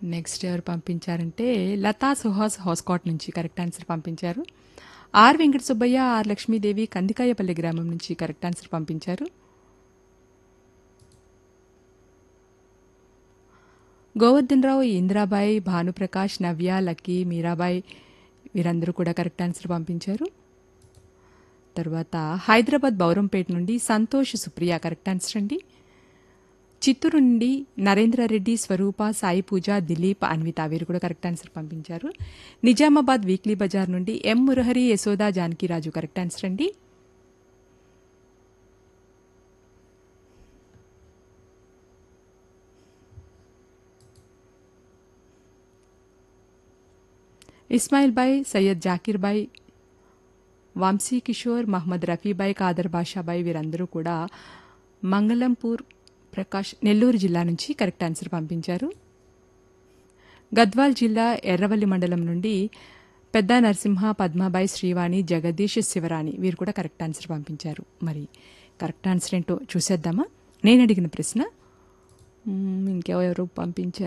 next ఎవరు పంపించారంటే లతా సుహాస్ హౌస్కాట్ నుంచి కరెక్ట్ ఆన్సర్ పంపించారు ఆర్ వెంకట సుబ్బయ్య ఆర్ లక్ష్మీదేవి కందికాయపల్లి గ్రామం నుంచి కరెక్ట్ ఆన్సర్ పంపించారు గోవర్ధన్ రావు ఇందిరాబాయి భానుప్రకాష్ నవ్య లక్కీ మీరాబాయి వీరందరూ కూడా కరెక్ట్ ఆన్సర్ పంపించారు తర్వాత హైదరాబాద్ బౌరంపేట నుండి సంతోష్ సుప్రియ కరెక్ట్ ఆన్సర్ అండి చిత్తూరు నుండి నరేంద్రారెడ్డి స్వరూప సాయి పూజ దిలీప్ అన్విత వీరు కూడా కరెక్ట్ ఆన్సర్ పంపించారు నిజామాబాద్ వీక్లీ బజార్ నుండి M Murahari Yashoda Janakiraju correct answer అండి ఇస్మాయిల్ బాయ్ సయ్యద్ జాకీర్ బాయ్ వంశీ కిషోర్ మహమ్మద్ రఫీబాయ్ కాదర్ బాషాబాయ్ వీరందరూ కూడా మంగళంపూర్ ప్రకాష్ నెల్లూరు జిల్లా నుంచి కరెక్ట్ ఆన్సర్ పంపించారు గద్వాల్ జిల్లా ఎర్రవల్లి మండలం నుండి పెద్ద నరసింహ పద్మాబాయి శ్రీవాణి జగదీష్ శివరాణి వీరు కూడా కరెక్ట్ ఆన్సర్ పంపించారు మరి కరెక్ట్ ఆన్సర్ ఏంటో చూసేద్దామా నేను అడిగిన ప్రశ్న మ్మ్, ఇంకెవరు పంపించారు